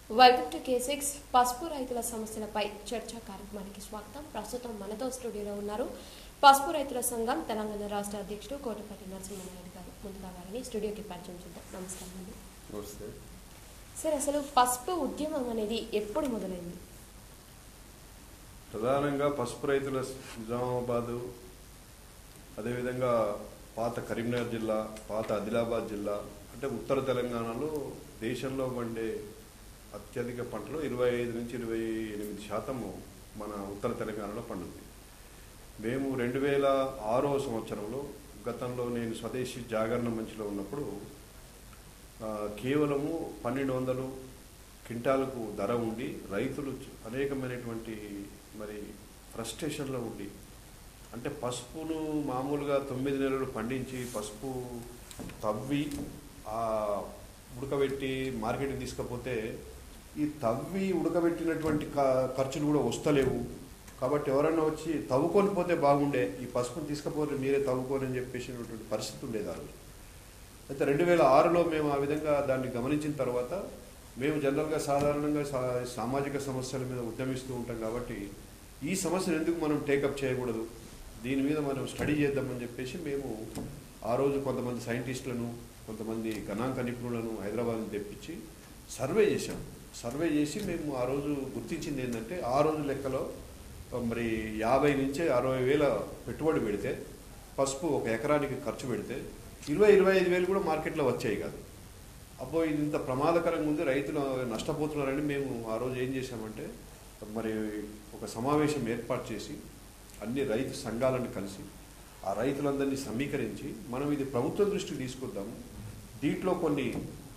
Welcome to K six పసుపు రైతుల సమస్యలపై చర్చా కార్యక్రమానికి స్వాగతం ప్రస్తుతం మనతో స్టూడియోలో ఉన్నారు పసుపు రైతుల సంఘం తెలంగాణ రాష్ట్ర అధ్యక్షుడు కోటపల్లి నరసింహనాయుడు గారు ముందుగా వారిని స్టూడియోకి పరిచయం చేద్దాం నమస్కారం అండి వస్తే సార్ అసలు పసుపు ఉద్యమం అనేది ఎప్పుడు మొదలైంది ప్రధానంగా పసుపు రైతుల నిజామాబాదు అదేవిధంగా పాత కరీంనగర్ జిల్లా పాత ఆదిలాబాద్ జిల్లా అంటే ఉత్తర తెలంగాణలో దేశంలో పండే అత్యధిక పంటలు ఇరవై ఐదు నుంచి ఇరవై ఎనిమిది శాతము మన ఉత్తర తెలంగాణలో పండుతుంది మేము రెండు వేల ఆరో సంవత్సరంలో గతంలో నేను స్వదేశీ జాగరణ మంచిలో ఉన్నప్పుడు ఆ, కేవలము పన్నెండు వందలు క్వింటాలకు ధర ఉండి రైతులు చ- అనేకమైనటువంటి మరి ఫ్రస్ట్రేషన్లో ఉండి అంటే పసుపును మామూలుగా తొమ్మిది నెలలు పండించి పసుపు తవ్వి ఆ ఉడకబెట్టి మార్కెట్కి తీసుకపోతే ఈ తవ్వి ఉడకబెట్టినటువంటి క- ఖర్చులు కూడా వస్తలేవు కాబట్టి ఎవరైనా వచ్చి తవ్వుకొని పోతే బాగుండే ఈ పసుపుని తీసుకపోతే మీరే తవ్వుకోని అని చెప్పేసినటువంటి పరిస్థితి ఉండేది ఆ రోజు అయితే రెండు వేల ఆరులో మేము ఆ విధంగా దాన్ని గమనించిన తర్వాత మేము జనరల్గా సాధారణంగా సా- సామాజిక సమస్యల మీద ఉద్యమిస్తూ ఉంటాం కాబట్టి ఈ సమస్యను ఎందుకు మనం టేకప్ చేయకూడదు దీని మీద మనం స్టడీ చేద్దామని చెప్పేసి మేము ఆ రోజు కొంతమంది సైంటిస్టులను కొంతమంది గణాంక నిపుణులను హైదరాబాద్ నుంచి తెప్పించి సర్వే చేశాం సర్వే చేసి మేము ఆ రోజు గుర్తించింది ఏంటంటే ఆ రోజు లెక్కలో మరి యాభై నుంచి అరవై వేల పెట్టుబడి పెడితే పసుపు ఒక ఎకరానికి ఖర్చు పెడితే ఇరవై ఇరవై ఐదు వేలు కూడా మార్కెట్లో వచ్చాయి కాదు అబ్బో ఇది ఇంత ప్రమాదకరంగా ఉంది రైతులు నష్టపోతున్నారని మేము ఆ రోజు ఏం చేశామంటే మరి ఒక సమావేశం ఏర్పాటు చేసి అన్ని రైతు సంఘాలను కలిసి ఆ రైతులందరినీ సమీకరించి మనం ఇది ప్రభుత్వం దృష్టికి తీసుకొద్దాము దీంట్లో కొన్ని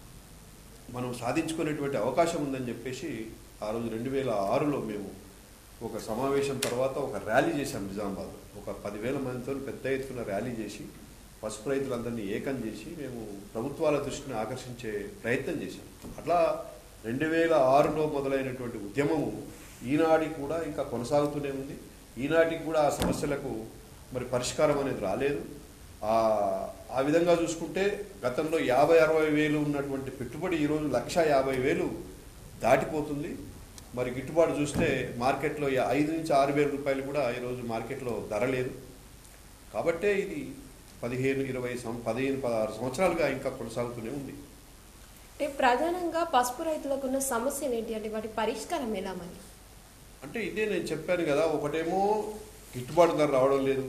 మనం సాధించుకునేటువంటి అవకాశం ఉందని చెప్పేసి ఆ రోజు రెండు వేల ఆరులో మేము ఒక సమావేశం తర్వాత ఒక ర్యాలీ చేశాం నిజామాబాద్ ఒక పదివేల మందితో పెద్ద ఎత్తున ర్యాలీ చేసి పసుపు రైతులందరినీ ఏకం చేసి మేము ప్రభుత్వాల దృష్టిని ఆకర్షించే ప్రయత్నం చేశాం అట్లా రెండు వేల ఆరులో మొదలైనటువంటి ఉద్యమము ఈనాటికి కూడా ఇంకా కొనసాగుతూనే ఉంది ఈనాటికి కూడా ఆ సమస్యలకు మరి పరిష్కారం అనేది రాలేదు ఆ ఆ విధంగా చూసుకుంటే గతంలో యాభై అరవై వేలు ఉన్నటువంటి పెట్టుబడి ఈరోజు లక్ష యాభై వేలు దాటిపోతుంది మరి గిట్టుబాటు చూస్తే మార్కెట్లో యా- ఐదు నుంచి ఆరు వేల రూపాయలు కూడా ఈరోజు మార్కెట్లో ధర లేదు కాబట్టే ఇది పదిహేను ఇరవై సం పదిహేను పదహారు సంవత్సరాలుగా ఇంకా కొనసాగుతూనే ఉంది అంటే ప్రధానంగా పసుపు రైతులకు ఉన్న సమస్యలు ఏంటి అంటే వాటి పరిష్కారం ఎలా మరి అంటే ఇదే నేను చెప్పాను కదా ఒకటేమో గిట్టుబాటు ధర రావడం లేదు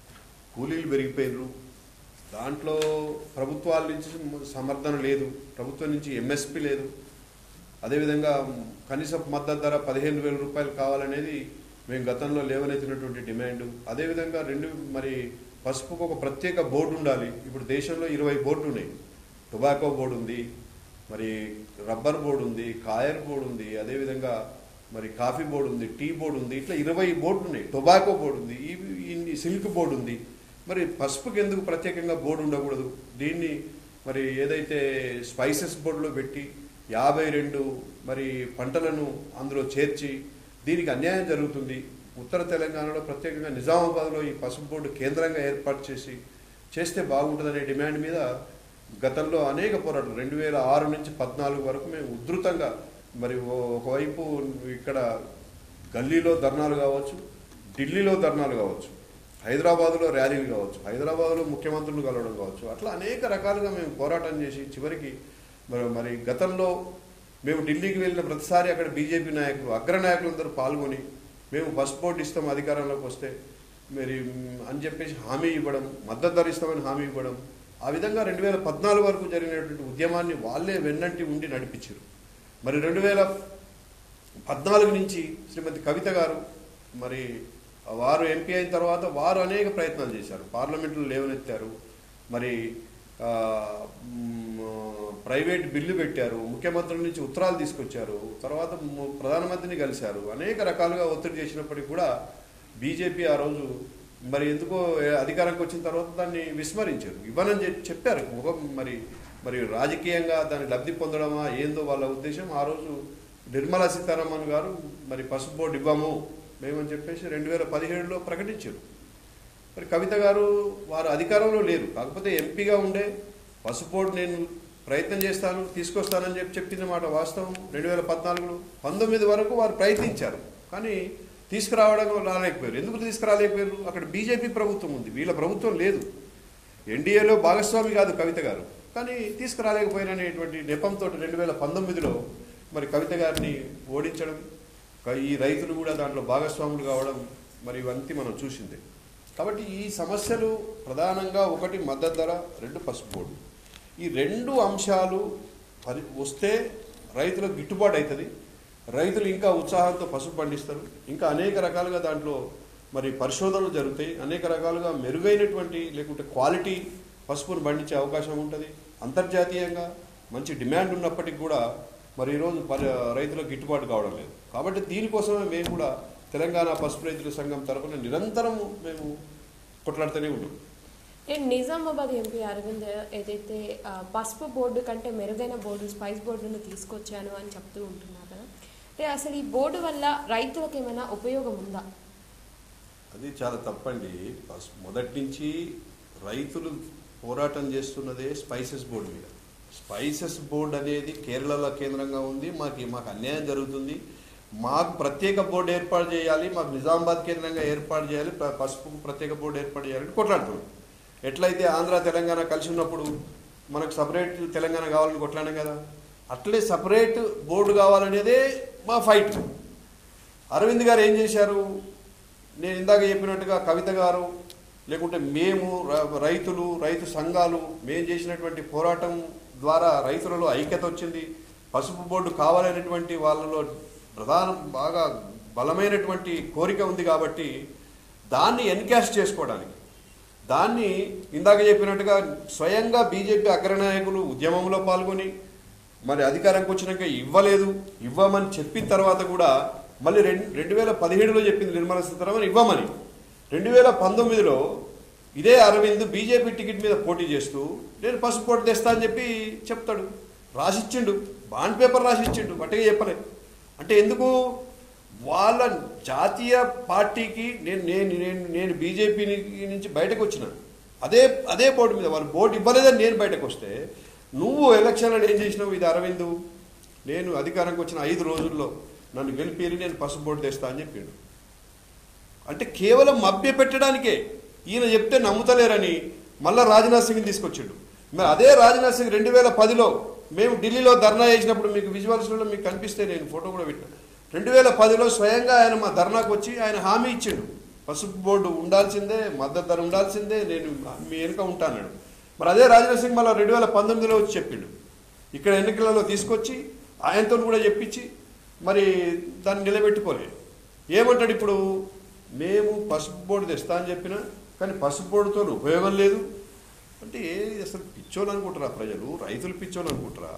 కూలీలు పెరిగిపోయినారు దాంట్లో ప్రభుత్వాల నుంచి సమర్థన లేదు ప్రభుత్వం నుంచి ఎంఎస్పి లేదు అదేవిధంగా కనీస మద్దతు ధర పదిహేను వేల రూపాయలు కావాలనేది మేము గతంలో లేవనెత్తినటువంటి డిమాండ్ అదేవిధంగా రెండు మరి పసుపుకు ఒక ప్రత్యేక బోర్డు ఉండాలి ఇప్పుడు దేశంలో ఇరవై బోర్డు ఉన్నాయి టొబాకో బోర్డు ఉంది మరి రబ్బర్ బోర్డు ఉంది కాయర్ బోర్డు ఉంది అదేవిధంగా మరి కాఫీ బోర్డు ఉంది టీ బోర్డు ఉంది ఇట్లా ఇరవై బోర్డు ఉన్నాయి టొబాకో బోర్డు ఉంది ఇవి ఇన్ని సిల్క్ బోర్డు ఉంది మరి పసుపుకి ఎందుకు ప్రత్యేకంగా బోర్డు ఉండకూడదు దీన్ని మరి ఏదైతే స్పైసెస్ బోర్డులో పెట్టి యాభై రెండు మరి పంటలను అందులో చేర్చి దీనికి అన్యాయం జరుగుతుంది ఉత్తర తెలంగాణలో ప్రత్యేకంగా నిజామాబాద్లో ఈ పసుపు బోర్డు కేంద్రంగా ఏర్పాటు చేసి చేస్తే బాగుంటుందనే డిమాండ్ మీద గతంలో అనేక పోరాటాలు రెండు వేల ఆరు నుంచి పద్నాలుగు వరకు మేము ఉధృతంగా మరి ఓ- ఒకవైపు ఇక్కడ గల్లీలో ధర్నాలు కావచ్చు ఢిల్లీలో ధర్నాలు కావచ్చు హైదరాబాద్లో ర్యాలీలు కావచ్చు హైదరాబాద్లో ముఖ్యమంత్రులు కలవడం కావచ్చు అట్లా అనేక రకాలుగా మేము పోరాటం చేసి చివరికి మరి మరి గతంలో మేము ఢిల్లీకి వెళ్ళిన ప్రతిసారి అక్కడ బీజేపీ నాయకులు అగ్ర నాయకులందరూ పాల్గొని మేము బస్ బోర్డు ఇస్తాం అధికారంలోకి వస్తే మరి మ్, అని చెప్పేసి హామీ ఇవ్వడం మద్దతు ధర ఇస్తామని హామీ ఇవ్వడం ఆ విధంగా రెండు వేల పద్నాలుగు వరకు జరిగినటువంటి ఉద్యమాన్ని వాళ్ళే వెన్నంటి ఉండి నడిపించారు మరి రెండు వేల పద్నాలుగు నుంచి శ్రీమతి కవిత గారు మరి వారు ఎంపీ అయిన తర్వాత వారు అనేక ప్రయత్నాలు చేశారు పార్లమెంట్లో లేవనెత్తారు మరి ఆ, మ్, ప్రైవేట్ బిల్లు పెట్టారు ముఖ్యమంత్రి నుంచి ఉత్తరాలు తీసుకొచ్చారు తర్వాత ము- ప్రధానమంత్రిని కలిశారు అనేక రకాలుగా ఒత్తిడి చేసినప్పటికీ కూడా బీజేపీ ఆ రోజు మరి ఎందుకో ఏ- అధికారంకి వచ్చిన తర్వాత దాన్ని విస్మరించారు ఇవ్వనని చెప్పి చెప్పారు ముఖం మరి మరి రాజకీయంగా దాన్ని లబ్ధి పొందడమా ఏందో వాళ్ళ ఉద్దేశం ఆ రోజు నిర్మలా సీతారామన్ గారు మరి పసుపు బోర్డు ఇవ్వము మేమని చెప్పేసి రెండు వేల పదిహేడులో ప్రకటించారు మరి కవిత గారు వారు అధికారంలో లేరు కాకపోతే ఎంపీగా ఉండే పసుపు బోర్డు నేను ప్రయత్నం చేస్తాను తీసుకొస్తానని చెప్పి చెప్పింది మాట వాస్తవం రెండు వేల పద్నాలుగులో పంతొమ్మిది వరకు వారు ప్రయత్నించారు కానీ తీసుకురావడం రాలేకపోయారు ఎందుకు తీసుకురాలేకపోయారు అక్కడ బీజేపీ ప్రభుత్వం ఉంది వీళ్ళ ప్రభుత్వం లేదు ఎన్డీఏలో భాగస్వామి కాదు కవిత గారు కానీ తీసుకురాలేకపోయిననేటువంటి నెపంతో రెండు వేల పంతొమ్మిదిలో మరి కవిత గారిని ఓడించడం క- ఈ రైతులు కూడా దాంట్లో భాగస్వాములు కావడం మరి ఇవంతి మనం చూసిందే కాబట్టి ఈ సమస్యలు ప్రధానంగా ఒకటి మద్దతు ధర రెండు పసుపు బోర్డు ఈ రెండు అంశాలు పరి వస్తే రైతులకు గిట్టుబాటు అవుతుంది రైతులు ఇంకా ఉత్సాహంతో పసుపు పండిస్తారు ఇంకా అనేక రకాలుగా దాంట్లో మరి పరిశోధనలు జరుగుతాయి అనేక రకాలుగా మెరుగైనటువంటి లేకుంటే క్వాలిటీ పసుపును పండించే అవకాశం ఉంటుంది అంతర్జాతీయంగా మంచి డిమాండ్ ఉన్నప్పటికీ కూడా మరి ఈరోజు పరి రైతులకు గిట్టుబాటు కావడం లేదు కాబట్టి దీనికోసమే మేము కూడా తెలంగాణ పసుపు రైతుల సంఘం తరఫున నిరంతరం మేము కొట్లాడుతూనే ఉన్నాం నేను నిజామాబాద్ ఎంపీ అరవింద్ ఏదైతే ఆ, పసుపు బోర్డు కంటే మెరుగైన బోర్డు స్పైస్ బోర్డును తీసుకొచ్చాను అని చెప్తూ ఉంటున్నారు కదా అంటే అసలు ఈ బోర్డు వల్ల రైతులకు ఏమైనా ఉపయోగం ఉందా అది చాలా తప్పండి ఫస్ట్ మొదటి నుంచి రైతులు పోరాటం చేస్తున్నదే స్పైసెస్ బోర్డు మీద స్పైసెస్ బోర్డు అనేది కేరళలో కేంద్రంగా ఉంది మాకు మాకు అన్యాయం జరుగుతుంది మాకు ప్రత్యేక బోర్డు ఏర్పాటు చేయాలి మాకు నిజామాబాద్ కేంద్రంగా ఏర్పాటు చేయాలి ప- పసుపుకు ప్రత్యేక బోర్డు ఏర్పాటు చేయాలని కొట్లాడుతున్నాం ఎట్లయితే ఆంధ్ర తెలంగాణ కలిసి ఉన్నప్పుడు మనకు సపరేట్ తెలంగాణ కావాలని కొట్లాడాం కదా అట్లే సపరేట్ బోర్డు కావాలనేదే మా ఫైట్ అరవింద్ గారు ఏం చేశారు నేను ఇందాక చెప్పినట్టుగా కవిత గారు లేకుంటే మేము ర- రైతులు రైతు సంఘాలు మేము చేసినటువంటి పోరాటం ద్వారా రైతులలో ఐక్యత వచ్చింది పసుపు బోర్డు కావాలనేటువంటి వాళ్ళలో ప్రధాన బాగా బలమైనటువంటి కోరిక ఉంది కాబట్టి దాన్ని ఎన్కాష్ చేసుకోవడానికి దాన్ని ఇందాక చెప్పినట్టుగా స్వయంగా బీజేపీ అగ్రనాయకులు ఉద్యమంలో పాల్గొని మరి అధికారంకి వచ్చినాక ఇవ్వలేదు ఇవ్వమని చెప్పిన తర్వాత కూడా మళ్ళీ రెండు రెండు వేల పదిహేడులో చెప్పింది నిర్మలా సీతారామన్ ఇవ్వమని రెండు వేల పంతొమ్మిదిలో ఇదే అరవింద్ బీజేపీ టికెట్ మీద పోటీ చేస్తూ నేను పసుపు పోటీ తెస్తా అని చెప్పి చెప్తాడు రాసిచ్చిండు బాండ్ పేపర్ రాసిచ్చిండు బట్టగా చెప్పలే అంటే ఎందుకు వాళ్ళ జాతీయ పార్టీకి నేను నేను నేను నేను బీజేపీ నుంచి బయటకు వచ్చిన అదే అదే బోర్డు మీద వాళ్ళు బోర్డు ఇవ్వలేదని నేను బయటకు వస్తే నువ్వు ఎలక్షన్లో ఏం చేసినావు ఇది అరవింద్ నేను అధికారంకి వచ్చిన ఐదు రోజుల్లో నన్ను గెలిపి నేను పసుపు బోర్డు తెస్తా అని చెప్పిండు అంటే కేవలం మభ్య పెట్టడానికే ఈయన చెప్తే నమ్ముతలేరని మళ్ళా రాజ్నాథ్ సింగ్ తీసుకొచ్చిండు మరి అదే రాజ్నాథ్ సింగ్ రెండు వేల పదిలో మేము ఢిల్లీలో ధర్నా చేసినప్పుడు మీకు విజువల్స్లో మీకు కనిపిస్తే నేను ఫోటో కూడా పెట్టాను రెండు వేల పదిలో స్వయంగా ఆయన మా ధర్నాకు వచ్చి ఆయన హామీ ఇచ్చిండు పసుపు బోర్డు ఉండాల్సిందే మద్దతు ధర ఉండాల్సిందే నేను మీ వెనుక ఉంటానన్నాడు మరి అదే రాజ్నాథ్ సింగ్ మళ్ళీ రెండు వేల పంతొమ్మిదిలో వచ్చి చెప్పిండు ఇక్కడ ఎన్నికలలో తీసుకొచ్చి ఆయనతో కూడా చెప్పించి మరి దాన్ని నిలబెట్టుకోలేదు ఏమంటాడు ఇప్పుడు మేము పసుపు బోర్డు తెస్తా అని చెప్పినా కానీ పసుపు బోర్డుతో ఉపయోగం లేదు అంటే ఏ- అసలు పిచ్చోళ్ళు అనుకుంటారా ప్రజలు రైతులు పిచ్చోళ్ళు అనుకుంటారా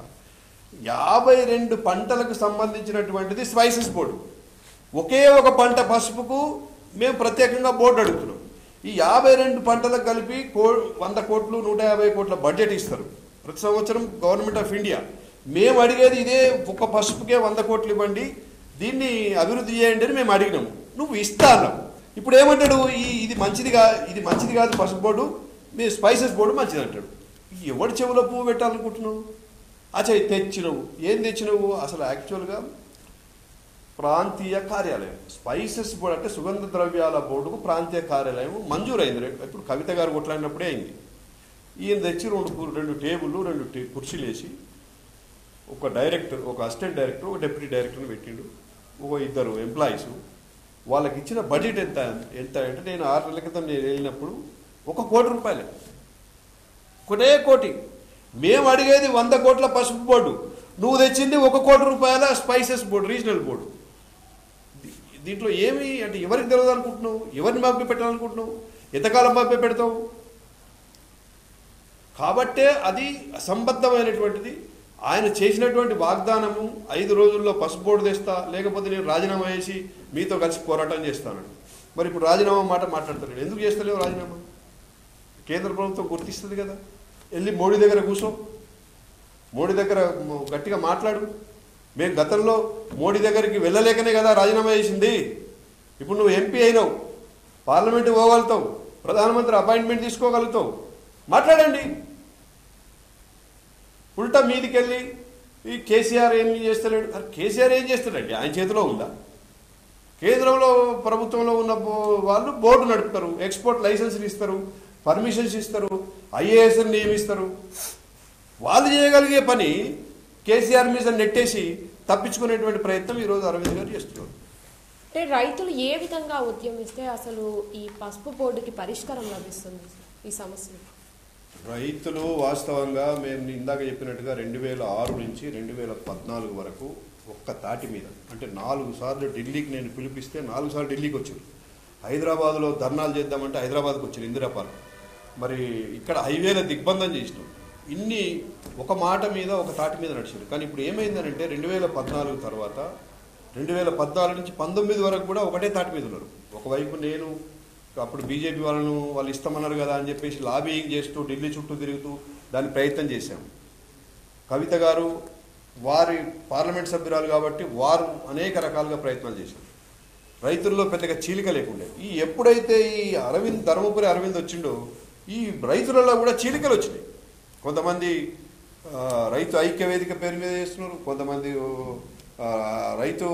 యాభై రెండు పంటలకు సంబంధించినటువంటిది స్పైసెస్ బోర్డు ఒకే ఒక పంట పసుపుకు మేము ప్రత్యేకంగా బోర్డు అడుగుతున్నాం ఈ యాభై రెండు పంటలకు కలిపి కో వంద కోట్లు నూట యాభై కోట్ల బడ్జెట్ ఇస్తారు ప్రతి సంవత్సరం గవర్నమెంట్ ఆఫ్ ఇండియా మేము అడిగేది ఇదే ఒక పసుపుకే వంద కోట్లు ఇవ్వండి దీన్ని అభివృద్ధి చేయండి అని మేము అడిగినాము నువ్వు ఇస్తా అన్నావు ఇప్పుడు ఏమంటాడు ఈ ఇది మంచిది కా ఇది మంచిది కాదు పసుపు బోర్డు మీ స్పైసెస్ బోర్డు మంచిది అంటాడు ఎవడి చెవులో పువ్వు పెట్టాలనుకుంటున్నావు అచ్చా తెచ్చినవు ఏం తెచ్చినవు అసలు యాక్చువల్గా ప్రాంతీయ కార్యాలయం స్పైసెస్ బోర్డు అంటే సుగంధ ద్రవ్యాల బోర్డుకు ప్రాంతీయ కార్యాలయం మంజూరైంది రే- ఇప్పుడు కవిత గారు కొట్లాడినప్పుడే అయింది ఈయన తెచ్చి రెండు కు- రెండు టేబుల్ రెండు టే- కుర్చీలు వేసి ఒక డైరెక్టర్ ఒక అసిస్టెంట్ డైరెక్టర్ ఒక డిప్యూటీ డైరెక్టర్ని పెట్టిండు ఒక ఇద్దరు ఎంప్లాయీస్ వాళ్ళకి ఇచ్చిన బడ్జెట్ ఎంత ఎంత అంటే నేను ఆరు నెలల క్రితం నేను వెళ్ళినప్పుడు ఒక కోటి రూపాయలు ఒకటే కోటి మేము అడిగేది వంద కోట్ల పసుపు బోర్డు నువ్వు తెచ్చింది ఒక కోటి రూపాయల స్పైసెస్ బోర్డు రీజనల్ బోర్డు దీ- దీంట్లో ఏమి అంటే ఎవరికి తెలియదు అనుకుంటున్నావు ఎవరిని మభ్య పెట్టాలనుకుంటున్నావు ఎంతకాలం మభ్య పెడతావు కాబట్టే అది అసంబద్ధమైనటువంటిది ఆయన చేసినటువంటి వాగ్దానము ఐదు రోజుల్లో పసుపు బోర్డు తెస్తా లేకపోతే నేను రాజీనామా చేసి మీతో కలిసి పోరాటం చేస్తాను మరి ఇప్పుడు రాజీనామా మాట మాట్లాడతాడు ఎందుకు చేస్తలేవు రాజీనామా కేంద్ర ప్రభుత్వం గుర్తిస్తుంది కదా వెళ్ళి మోడీ దగ్గర కూర్చో మోడీ దగ్గర మ- గట్టిగా మాట్లాడు మేము గతంలో మోడీ దగ్గరికి వెళ్ళలేకనే కదా రాజీనామా చేసింది ఇప్పుడు నువ్వు ఎంపీ అయినావు పార్లమెంట్ పోగలుగుతావు ప్రధానమంత్రి అపాయింట్మెంట్ తీసుకోగలుగుతావు మాట్లాడండి ఉల్టా మీదికెళ్ళి ఈ కేసీఆర్ ఏం చేస్తలేడు అరే కేసీఆర్ ఏం చేస్తాడండి ఆయన చేతిలో ఉందా కేంద్రంలో ప్రభుత్వంలో ఉన్న బో- వాళ్ళు బోర్డు నడుపుతారు ఎక్స్పోర్ట్ లైసెన్సులు ఇస్తారు పర్మిషన్స్ ఇస్తారు ఐఏఎస్ నియమిస్తారు వాళ్ళు చేయగలిగే పని కేసీఆర్ మీద నెట్టేసి తప్పించుకునేటువంటి ప్రయత్నం ఈరోజు అరవింద్ గారు చేస్తున్నారు అంటే రైతులు ఏ విధంగా ఉద్యమిస్తే అసలు ఈ పసుపు బోర్డుకి పరిష్కారం లభిస్తుంది ఈ సమస్యకి రైతులు వాస్తవంగా మేము ఇందాక చెప్పినట్టుగా రెండు వేల ఆరు నుంచి రెండు వేల పద్నాలుగు వరకు ఒక్క తాటి మీద అంటే నాలుగు సార్లు ఢిల్లీకి నేను పిలిపిస్తే నాలుగు సార్లు ఢిల్లీకి వచ్చారు హైదరాబాద్లో ధర్నాలు చేద్దామంటే హైదరాబాద్కి వచ్చారు ఇందిరా పార్క్ మరి ఇక్కడ హైవేల దిగ్బంధం చేసినాం ఇన్ని ఒక మాట మీద ఒక తాటి మీద నడిచారు కానీ ఇప్పుడు ఏమైందనంటే రెండు వేల పద్నాలుగు తర్వాత రెండు వేల పద్నాలుగు నుంచి పంతొమ్మిది వరకు కూడా ఒకటే తాటి మీద ఉన్నారు ఒకవైపు నేను అప్పుడు బీజేపీ వాళ్ళను వాళ్ళు ఇస్తామన్నారు కదా అని చెప్పేసి లాబింగ్ చేస్తూ ఢిల్లీ చుట్టూ తిరుగుతూ దాని ప్రయత్నం చేశాము కవిత గారు వారి పార్లమెంట్ సభ్యురాలు కాబట్టి వారు అనేక రకాలుగా ప్రయత్నాలు చేశారు రైతుల్లో పెద్దగా చీలిక లేకుండే ఈ ఎప్పుడైతే ఈ అరవింద్ ధర్మపురి అరవింద్ వచ్చిండో ఈ రైతులలో కూడా చీలికలు వచ్చినాయి కొంతమంది ఆ, రైతు ఐక్య వేదిక పేరు మీద చేస్తున్నారు కొంతమంది ఆ, రైతు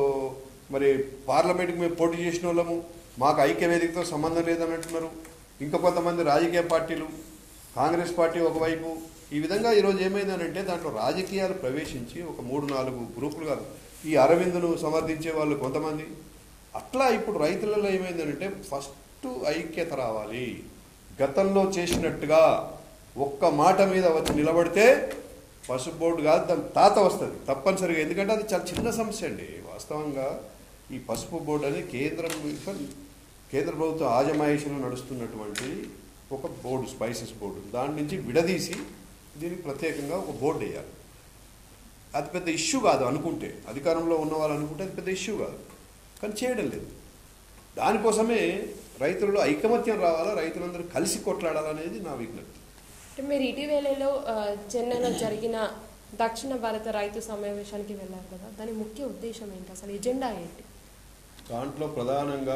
మరి పార్లమెంట్కి మేము పోటీ చేసిన వాళ్ళము మాకు ఐక్య వేదికతో సంబంధం లేదని అంటున్నారు ఇంకా కొంతమంది రాజకీయ పార్టీలు కాంగ్రెస్ పార్టీ ఒకవైపు ఈ విధంగా ఈరోజు ఏమైందనంటే దాంట్లో రాజకీయాలు ప్రవేశించి ఒక మూడు నాలుగు గ్రూపులుగా ఈ అరవిందును సమర్థించే వాళ్ళు కొంతమంది అట్లా ఇప్పుడు రైతులలో ఏమైందంటే ఫస్ట్ ఐక్యత రావాలి గతంలో చేసినట్టుగా ఒక్క మాట మీద వచ్చి నిలబడితే పసుపు బోర్డు కాదు దాని తాత వస్తుంది తప్పనిసరిగా ఎందుకంటే అది చాలా చిన్న సమస్య అండి వాస్తవంగా ఈ పసుపు బోర్డు అనేది కేంద్రం కేంద్ర ప్రభుత్వ ఆజమాయిషీలో నడుస్తున్నటువంటి ఒక బోర్డు స్పైసెస్ బోర్డు దాని నుంచి విడదీసి దీనికి ప్రత్యేకంగా ఒక బోర్డు వేయాలి అది పెద్ద ఇష్యూ కాదు అనుకుంటే అధికారంలో ఉన్న వాళ్ళు అనుకుంటే అది పెద్ద ఇష్యూ కాదు కానీ చేయడం లేదు దానికోసమే రైతులలో ఐకమత్యం రావాలా రైతులందరూ కలిసి కొట్లాడాలనేది నా విజ్ఞప్తి అంటే మీరు ఇటీవలలో ఆ, చెన్నైలో జరిగిన దక్షిణ భారత రైతు సమావేశానికి వెళ్ళారు కదా దాని ముఖ్య ఉద్దేశం ఏంటి అసలు ఎజెండా ఏంటి దాంట్లో ప్రధానంగా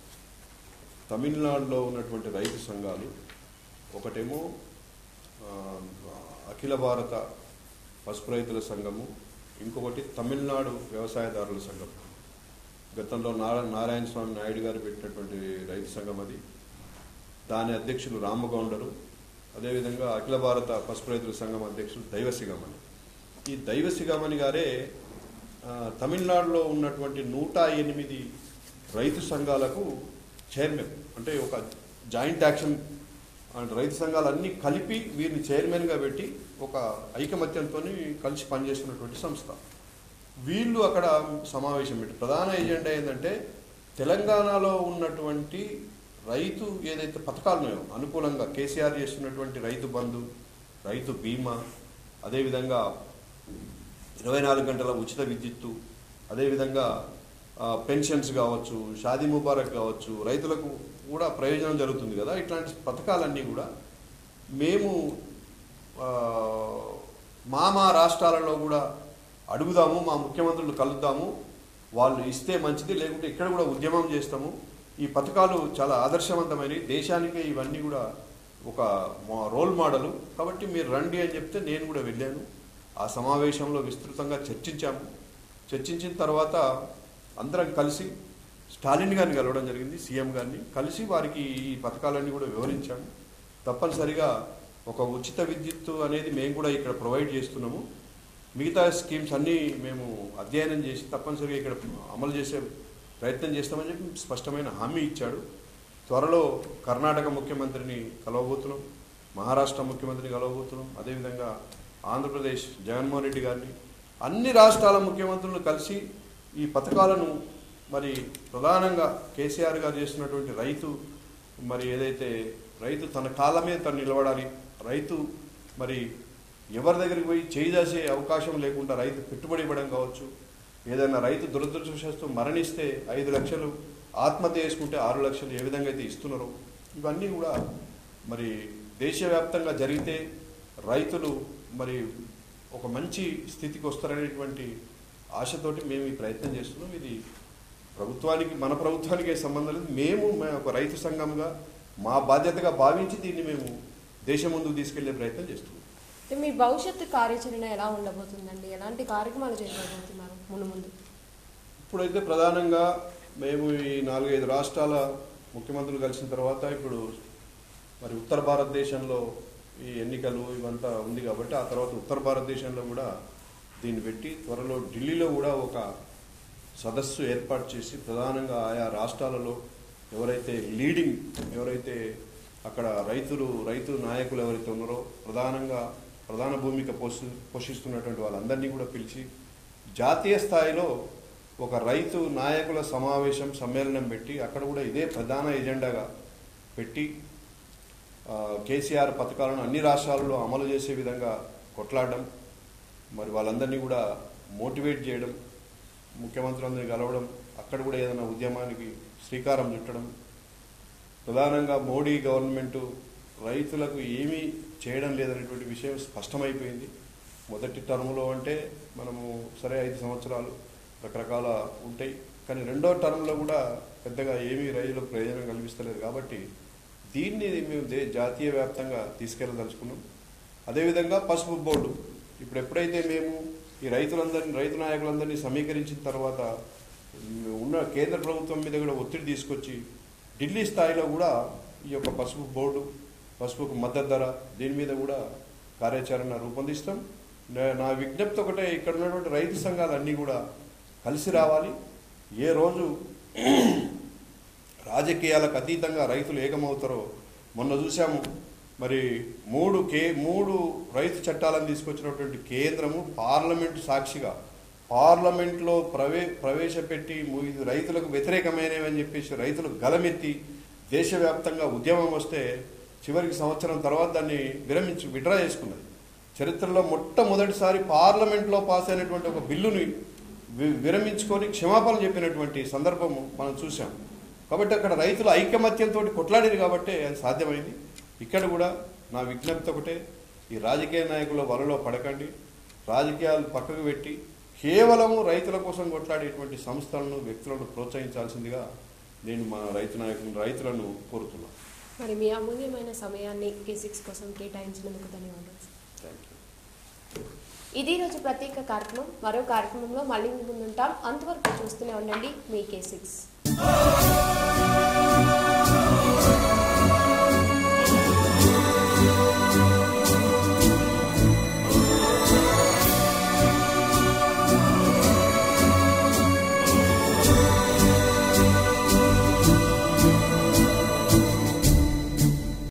తమిళనాడులో ఉన్నటువంటి రైతు సంఘాలు ఒకటేమో ఆ, అఖిల భారత పసుపు రైతుల సంఘము ఇంకొకటి తమిళనాడు వ్యవసాయదారుల సంఘం గతంలో నారా నారాయణ స్వామి నాయుడు గారు పెట్టినటువంటి రైతు సంఘం అది దాని అధ్యక్షులు రామగౌండరు అదేవిధంగా అఖిల భారత పసుపు రైతుల సంఘం అధ్యక్షులు దైవసిగమని ఈ దైవసిగమని గారే ఆ, తమిళనాడులో ఉన్నటువంటి నూట ఎనిమిది రైతు సంఘాలకు చైర్మన్ అంటే ఒక జాయింట్ యాక్షన్ అంటే రైతు సంఘాలన్నీ కలిపి వీరిని చైర్మన్గా పెట్టి ఒక ఐకమత్యంతో కలిసి పనిచేస్తున్నటువంటి సంస్థ వీళ్ళు అక్కడ సమావేశం పెట్టి ప్రధాన ఎజెండా ఏంటంటే తెలంగాణలో ఉన్నటువంటి రైతు ఏదైతే పథకాలు ఉన్నాయో అనుకూలంగా కేసీఆర్ చేస్తున్నటువంటి రైతు బంధు రైతు బీమా అదేవిధంగా ఇరవై నాలుగు గంటల ఉచిత విద్యుత్తు అదేవిధంగా ఆ, పెన్షన్స్ కావచ్చు షాదీ ముబారక్ కావచ్చు రైతులకు కూడా ప్రయోజనం జరుగుతుంది కదా ఇట్లాంటి పథకాలన్నీ కూడా మేము ఆ, మా మా రాష్ట్రాలలో కూడా అడుగుదాము మా ముఖ్యమంత్రులు కలుద్దాము వాళ్ళు ఇస్తే మంచిది లేకుంటే ఇక్కడ కూడా ఉద్యమం చేస్తాము ఈ పథకాలు చాలా ఆదర్శవంతమైనవి దేశానికి ఇవన్నీ కూడా ఒక మా- రోల్ మోడల్ కాబట్టి మీరు రండి అని చెప్తే నేను కూడా వెళ్ళాను ఆ సమావేశంలో విస్తృతంగా చర్చించాము చర్చించిన తర్వాత అందరం కలిసి స్టాలిన్ గారిని కలవడం జరిగింది సీఎం గారిని కలిసి వారికి ఈ పథకాలన్నీ కూడా వివరించాము తప్పనిసరిగా ఒక ఉచిత విద్యుత్తు అనేది మేము కూడా ఇక్కడ ప్రొవైడ్ చేస్తున్నాము మిగతా స్కీమ్స్ అన్నీ మేము అధ్యయనం చేసి తప్పనిసరిగా ఇక్కడ అమలు చేసే ప్రయత్నం చేస్తామని చెప్పి స్పష్టమైన హామీ ఇచ్చాడు త్వరలో కర్ణాటక ముఖ్యమంత్రిని కలవబోతున్నాం మహారాష్ట్ర ముఖ్యమంత్రిని కలవబోతున్నాం అదేవిధంగా ఆంధ్రప్రదేశ్ జగన్మోహన్ రెడ్డి గారిని అన్ని రాష్ట్రాల ముఖ్యమంత్రులు కలిసి ఈ పథకాలను మరి ప్రధానంగా కేసీఆర్ గారు చేస్తున్నటువంటి రైతు మరి ఏదైతే రైతు తన కాళ్ళ మీద తను నిలబడాలి రైతు మరి ఎవరి దగ్గరికి పోయి చేయిదాసే అవకాశం లేకుండా రైతు పెట్టుబడి ఇవ్వడం కావచ్చు ఏదైనా రైతు దురదృష్టవశాత్తు మరణిస్తే ఐదు లక్షలు ఆత్మహత్య చేసుకుంటే ఆరు లక్షలు ఏ విధంగా అయితే ఇస్తున్నారో ఇవన్నీ కూడా మరి దేశవ్యాప్తంగా జరిగితే రైతులు మరి ఒక మంచి స్థితికి వస్తారనేటువంటి ఆశతోటి మేము ఈ ప్రయత్నం చేస్తున్నాం ఇది ప్రభుత్వానికి మన ప్రభుత్వానికి సంబంధం లేదు మేము మే- ఒక రైతు సంఘంగా మా బాధ్యతగా భావించి దీన్ని మేము దేశం ముందుకు తీసుకెళ్లే ప్రయత్నం చేస్తున్నాం అంటే మీ భవిష్యత్తు కార్యాచరణ ఎలా ఉండబోతుందండి ఎలాంటి కార్యక్రమాలు చేయబోతున్నారు ముందు ముందు ఇప్పుడైతే ప్రధానంగా మేము ఈ నాలుగైదు రాష్ట్రాల ముఖ్యమంత్రులు కలిసిన తర్వాత ఇప్పుడు మరి ఉత్తర భారతదేశంలో ఈ ఎన్నికలు ఇవంతా ఉంది కాబట్టి ఆ తర్వాత ఉత్తర భారతదేశంలో కూడా దీన్ని పెట్టి త్వరలో ఢిల్లీలో కూడా ఒక సదస్సు ఏర్పాటు చేసి ప్రధానంగా ఆయా రాష్ట్రాలలో ఎవరైతే లీడింగ్ ఎవరైతే అక్కడ రైతులు రైతు నాయకులు ఎవరైతే ఉన్నారో ప్రధానంగా ప్రధాన భూమిక పోషి పోషిస్తున్నటువంటి వాళ్ళందరినీ కూడా పిలిచి జాతీయ స్థాయిలో ఒక రైతు నాయకుల సమావేశం సమ్మేళనం పెట్టి అక్కడ కూడా ఇదే ప్రధాన ఎజెండాగా పెట్టి ఆ, కేసీఆర్ పథకాలను అన్ని రాష్ట్రాలలో అమలు చేసే విధంగా కొట్లాడడం మరి వాళ్ళందరినీ కూడా మోటివేట్ చేయడం ముఖ్యమంత్రులందరినీ కలవడం అక్కడ కూడా ఏదైనా ఉద్యమానికి శ్రీకారం చుట్టడం ప్రధానంగా మోడీ గవర్నమెంట్ రైతులకు ఏమీ చేయడం లేదనేటువంటి విషయం స్పష్టమైపోయింది మొదటి టర్ములో అంటే మనము సరే ఐదు సంవత్సరాలు రకరకాల ఉంటాయి కానీ రెండో టర్మ్లో కూడా పెద్దగా ఏమీ రైతులకు ప్రయోజనం కల్పిస్తలేదు కాబట్టి దీన్ని మేము దే జాతీయ వ్యాప్తంగా తీసుకెళ్ళదలుచుకున్నాం అదేవిధంగా పసుపు బోర్డు ఇప్పుడు ఎప్పుడైతే మేము ఈ రైతులందరినీ రైతు నాయకులందరినీ సమీకరించిన తర్వాత ఉమ్, ఉన్న కేంద్ర ప్రభుత్వం మీద కూడా ఒత్తిడి తీసుకొచ్చి ఢిల్లీ స్థాయిలో కూడా ఈ యొక్క పసుపు బోర్డు పసుపుకు మద్దతు ధర దీని మీద కూడా కార్యాచరణ రూపొందిస్తాం నా- నా విజ్ఞప్తి ఒకటే ఇక్కడ ఉన్నటువంటి రైతు సంఘాలు అన్నీ కూడా కలిసి రావాలి ఏ రోజు రాజకీయాలకు అతీతంగా రైతులు ఏకమవుతారో మొన్న చూసాము మరి మూడు కే మూడు రైతు చట్టాలను తీసుకొచ్చినటువంటి కేంద్రము పార్లమెంటు సాక్షిగా పార్లమెంట్లో ప్రవే ప్రవేశపెట్టి ము- ఇది రైతులకు వ్యతిరేకమైనవి అని చెప్పేసి రైతులు గలమెత్తి దేశవ్యాప్తంగా ఉద్యమం వస్తే చివరికి సంవత్సరం తర్వాత దాన్ని విరమించి విడ్రా చేసుకున్నది చరిత్రలో మొట్టమొదటిసారి పార్లమెంట్లో పాస్ అయినటువంటి ఒక బిల్లుని వి- విరమించుకొని క్షమాపణ చెప్పినటువంటి సందర్భము మనం చూసాం కాబట్టి అక్కడ రైతులు ఐకమత్యంతో కొట్లాడారు కాబట్టి అది సాధ్యమైంది ఇక్కడ కూడా నా విజ్ఞప్తి ఒకటే ఈ రాజకీయ నాయకుల వలలో పడకండి రాజకీయాలు పక్కకు పెట్టి కేవలము రైతుల కోసం కొట్లాడేటువంటి సంస్థలను వ్యక్తులను ప్రోత్సహించాల్సిందిగా నేను మా రైతు నాయకులను రైతులను కోరుతున్నాను మరి మీ అమూల్యమైన సమయాన్ని కే సిక్స్ కోసం కేటాయించినందుకు ధన్యవాదాలు సార్. థ్యాంక్ యూ ఇది రోజు ప్రత్యేక కార్యక్రమం మరో కార్యక్రమంలో మళ్ళీ మీ ముందుంటాం అంతవరకు చూస్తూనే ఉండండి మీ కే సిక్స్